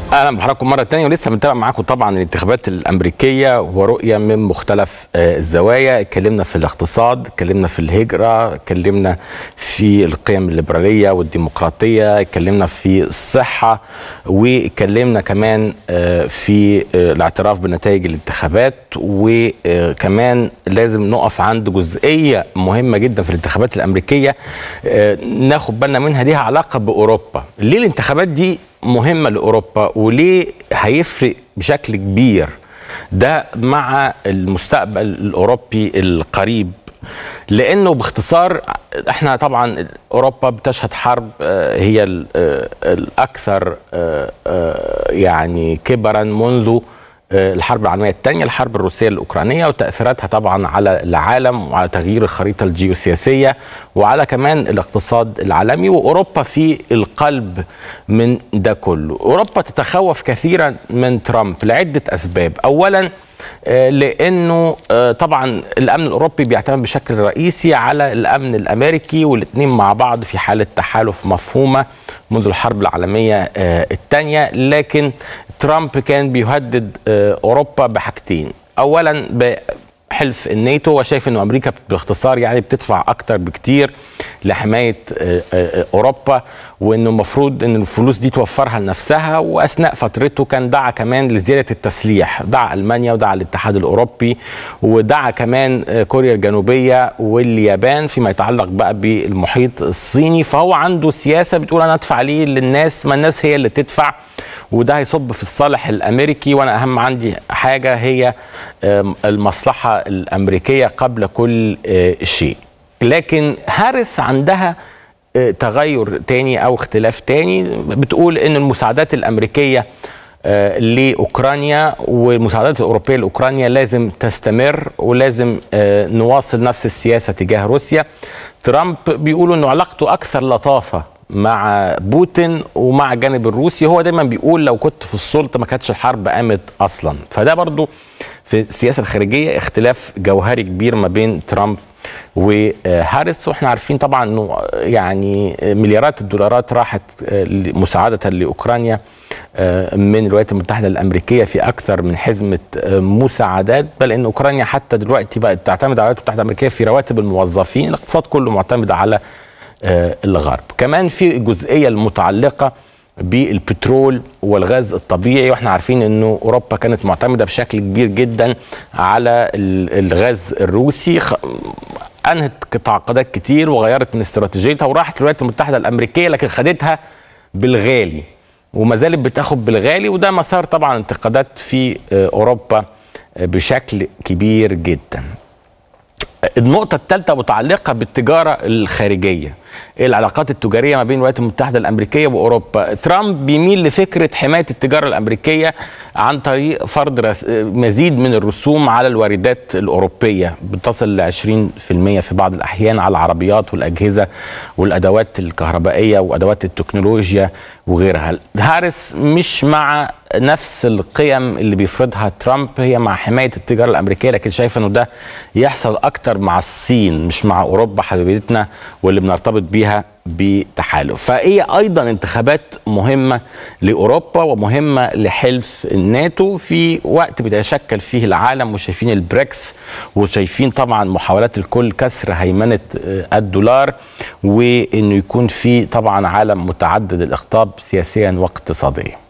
اهلا بحضراتكم مره تانية ولسه بنتابع معاكم طبعا الانتخابات الامريكيه ورؤيه من مختلف آه، الزوايا اتكلمنا في الاقتصاد اتكلمنا في الهجره اتكلمنا في القيم الليبراليه والديمقراطيه اتكلمنا في الصحه واتكلمنا كمان آه، في آه، الاعتراف بنتائج الانتخابات وكمان لازم نقف عند جزئيه مهمه جدا في الانتخابات الامريكيه آه، ناخد بالنا منها ليها علاقه باوروبا ليه الانتخابات دي مهمه لاوروبا وليه هيفرق بشكل كبير ده مع المستقبل الاوروبي القريب لانه باختصار احنا طبعا اوروبا بتشهد حرب آه، هي ال- آه، الاكثر آه، آه، يعني كبرا منذ آه، الحرب العالميه الثانيه الحرب الروسيه الاوكرانيه وتاثيراتها طبعا على العالم وعلى تغيير الخريطه الجيوسياسيه وعلى كمان الاقتصاد العالمي واوروبا في القلب من ده كله اوروبا تتخوف كثيرا من ترامب لعده اسباب اولا آه، لانه آه، طبعا الامن الاوروبي بيعتمد بشكل رئيسي على الامن الامريكي والاثنين مع بعض في حاله تحالف مفهومه منذ الحرب العالميه الثانيه لكن ترامب كان بيهدد آه، اوروبا بحاجتين اولا بحلف الناتو وشايف انه امريكا باختصار يعني بتدفع اكتر بكتير لحمايه آه، آه، اوروبا وانه المفروض ان الفلوس دي توفرها لنفسها واثناء فترته كان دعا كمان لزياده التسليح دعا المانيا ودعا الاتحاد الاوروبي ودعا كمان آه، كوريا الجنوبيه واليابان فيما يتعلق بقى بالمحيط الصيني فهو عنده سياسه بتقول انا ادفع ليه للناس ما الناس هي اللي تدفع وده هيصب في الصالح الامريكي وانا اهم عندي حاجه هي آم، المصلحه الامريكيه قبل كل آه، شيء لكن هارس عندها آه، تغير تاني او اختلاف تاني بتقول ان المساعدات الامريكيه آه، لاوكرانيا والمساعدات الاوروبيه لاوكرانيا لازم تستمر ولازم آه، نواصل نفس السياسه تجاه روسيا ترامب بيقولوا انه علاقته اكثر لطافه مع بوتين ومع الجانب الروسي هو دايما بيقول لو كنت في السلطه ما كانتش الحرب قامت اصلا فده برضو في السياسه الخارجيه اختلاف جوهري كبير ما بين ترامب وهاريس واحنا عارفين طبعا انه يعني مليارات الدولارات راحت مساعده لاوكرانيا من الولايات المتحده الامريكيه في اكثر من حزمه مساعدات بل ان اوكرانيا حتى دلوقتي بقت تعتمد على الولايات المتحده الامريكيه في رواتب الموظفين الاقتصاد كله معتمد على الغرب كمان في الجزئيه المتعلقه بالبترول والغاز الطبيعي واحنا عارفين انه اوروبا كانت معتمده بشكل كبير جدا على الغاز الروسي انهت تعاقدات كتير وغيرت من استراتيجيتها وراحت الولايات المتحده الامريكيه لكن خدتها بالغالي وما زالت بتاخد بالغالي وده مسار طبعا انتقادات في اوروبا بشكل كبير جدا النقطة الثالثة متعلقة بالتجارة الخارجية العلاقات التجارية ما بين الولايات المتحدة الأمريكية وأوروبا ترامب بيميل لفكرة حماية التجارة الأمريكية عن طريق فرض مزيد من الرسوم على الواردات الأوروبية بتصل ل 20% في بعض الأحيان على العربيات والأجهزة والأدوات الكهربائية وأدوات التكنولوجيا وغيرها هارس مش مع نفس القيم اللي بيفرضها ترامب هي مع حماية التجارة الأمريكية لكن شايفة أنه ده يحصل أكتر مع الصين مش مع أوروبا حبيبتنا واللي بنرتبط بيها بتحالف فهي ايضا انتخابات مهمه لاوروبا ومهمه لحلف الناتو في وقت بيتشكل فيه العالم وشايفين البريكس وشايفين طبعا محاولات الكل كسر هيمنه الدولار وانه يكون في طبعا عالم متعدد الاقطاب سياسيا واقتصاديا